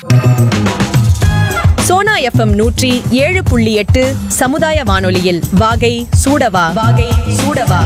Sona FM நூற்றி ஏழு புள்ளி எட்டு சமுதாய வானொலியில் வாகை சூடவா வாகை சூடவா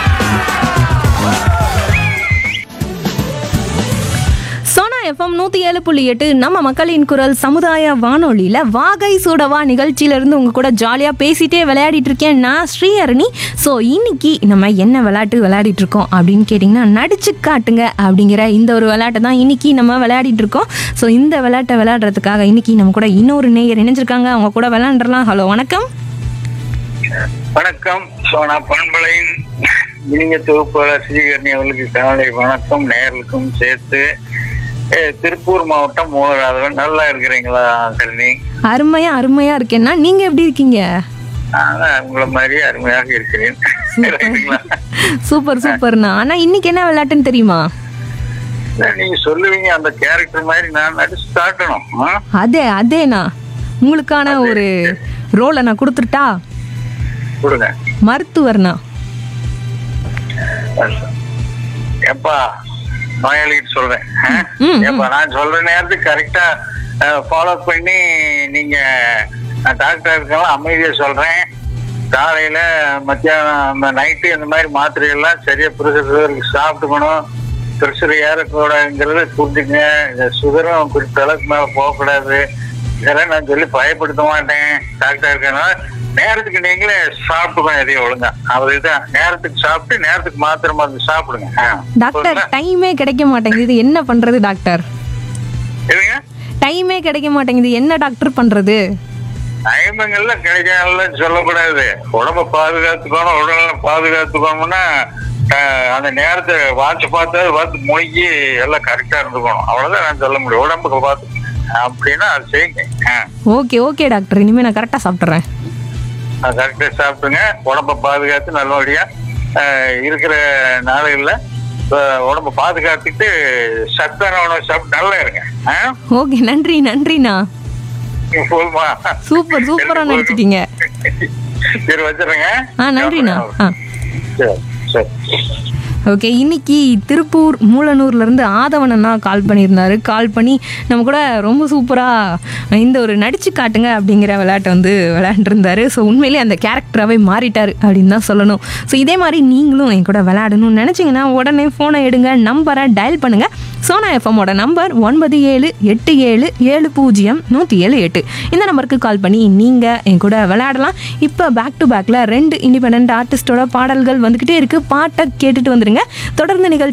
சோனா எஃப்எம் நூற்றி ஏழு புள்ளி எட்டு நம்ம மக்களின் குரல் சமுதாய வானொலியில் வாகை சூடவா நிகழ்ச்சியிலேருந்து உங்கள் கூட ஜாலியாக பேசிட்டே விளையாடிட்டு இருக்கேன் நான் ஸ்ரீஹரணி ஸோ இன்னைக்கு நம்ம என்ன விளையாட்டு விளையாடிட்டு இருக்கோம் அப்படின்னு கேட்டிங்கன்னா நடிச்சு காட்டுங்க அப்படிங்கிற இந்த ஒரு விளையாட்டை தான் இன்னைக்கு நம்ம விளையாடிட்டு இருக்கோம் ஸோ இந்த விளையாட்டை விளையாடுறதுக்காக இன்னைக்கு நம்ம கூட இன்னொரு நேயர் இணைஞ்சிருக்காங்க அவங்க கூட விளையாண்டுறலாம் ஹலோ வணக்கம் வணக்கம் சோனா பண்பலையின் இனிய தொகுப்பாளர் ஸ்ரீகரணி அவர்களுக்கு காலை வணக்கம் நேர்களுக்கும் சேர்த்து அஹ், திருப்பூர் மாவட்டம் மூலராதவன் நல்லா இருக்கிறீங்களா கருணி அருமையாக அருமையாக இருக்கேன்னா நீங்கள் எப்படி இருக்கீங்க நான் உங்களை மாதிரியே அருமையாக இருக்கிறேன் ரைட்டுங்களா? சூப்பர் சூப்பர்ண்ணா ஆனால் இன்னைக்கு என்ன விளையாட்டுன்னு தெரியுமா இல்ல, நீங்க சொல்லுவீங்க அந்த கேரக்டர் மாதிரி நான் நடிச்சு காட்டணும் ஆ? அதே அதேண்ணா உங்களுக்கான ஒரு ரோலை நான் கொடுத்துட்டா கொடுங்க மருத்துவர்ண்ணா எப்பா நோயாளிகிட்ட சொல்றேன் ஆ? ம், ம். ஏப்பா நான் சொல்ற நேரத்துக்கு கரெக்டா ஃபாலோ பண்ணி நீங்க நான் டாக்டர் இருக்கலாம் அமைதியா சொல்றேன் காலையில மத்தியானம் நைட்டு இந்த மாதிரி மாத்திரை எல்லாம் சரியா ப்ரெஷர் சாப்பிட்டுக்கணும் ப்ரெஷர் ஏறக்கூடாதுங்கிறத புரிஞ்சுங்க இந்த சுகரும் குறிப்பிட்ட அளவுக்கு மேல போகக்கூடாது இதெல்லாம் நான் சொல்லி பயப்படுத்த மாட்டேன் டாக்டர் இருக்கனால நேரத்துக்கு நீங்களே சாப்பிட்டுக்கணும் எதையும் ஒழுங்கா அதுதான் நேரத்துக்கு சாப்பிட்டு நேரத்துக்கு மாத்திரை மருந்து சாப்பிடுங்க ஆ. டாக்டர் போதுங்களா? டைமே கிடைக்க மாட்டேங்குது என்ன பண்றது டாக்டர் எதுங்க டைமே கிடைக்க மாட்டேங்குது என்ன டாக்டர் பண்றது டைமுங்கள்ல கிடைக்காதுல சொல்லக்கூடாது உடம்ப பாதுகாத்துக்கணும் உடலை பாதுகாத்துக்கணும்னா அஹ், அந்த நேரத்தை வாட்ச் பார்த்தா பார்த்து முழுகி எல்லாம் கரெக்டா இருந்துக்கணும் அவ்வளவுதான் நான் சொல்ல முடியும் உடம்புக்கு பார்த்து அப்படின்னா அது செய்யுங்க ஓகே ஓகே டாக்டர் இனிமே நான் கரெக்டா சாப்பிட்றேன் கரெக்டா சாப்பிடுங்க உடம்ப பாதுகாத்து நல்லபடியா அஹ், இருக்கிற நாளைகள்ல அஹ், உடம்ப பாதுகாத்துட்டு சத்தான உணவு சாப்பிட்டு நல்லா இருங்க ஆ? ஓகே நன்றி நன்றிண்ணா போதுமா சூப்பர் சூப்பரா நடிச்சிட்டீங்க சரி வச்சிருங்க ஆ நன்றிண்ணா ஆ சரி சரி ஓகே இன்னைக்கு திருப்பூர் மூலனூர்ல இருந்து ஆதவன் அண்ணா கால் பண்ணியிருந்தாரு கால் பண்ணி நம்ம கூட ரொம்ப சூப்பராக இந்த ஒரு நடிச்சு காட்டுங்க அப்படிங்கிற விளையாட்டை வந்து விளையாண்டுருந்தாரு ஸோ உண்மையிலேயே அந்த கேரக்டராகவே மாறிட்டாரு அப்படின்னு தான் சொல்லணும் ஸோ இதே மாதிரி நீங்களும் என் கூட விளையாடணும்னு நினச்சிங்கன்னா உடனே ஃபோனை எடுங்க நம்பரை டயல் பண்ணுங்க சோனா எஃப்எம்மோட நம்பர் ஒன்பது ஏழு எட்டு ஏழு ஏழு பூஜ்ஜியம் நூற்றி ஏழு எட்டு இந்த நம்பருக்கு கால் பண்ணி நீங்கள் என் கூட விளையாடலாம் இப்போ பேக் டு பேக்கில் ரெண்டு இண்டிபெண்ட் ஆர்டிஸ்டோட பாடல்கள் வந்துக்கிட்டே இருக்குது பாட்டை கேட்டுட்டு வந்துருங்க தொடர்ந்து நிகழ்ச்சி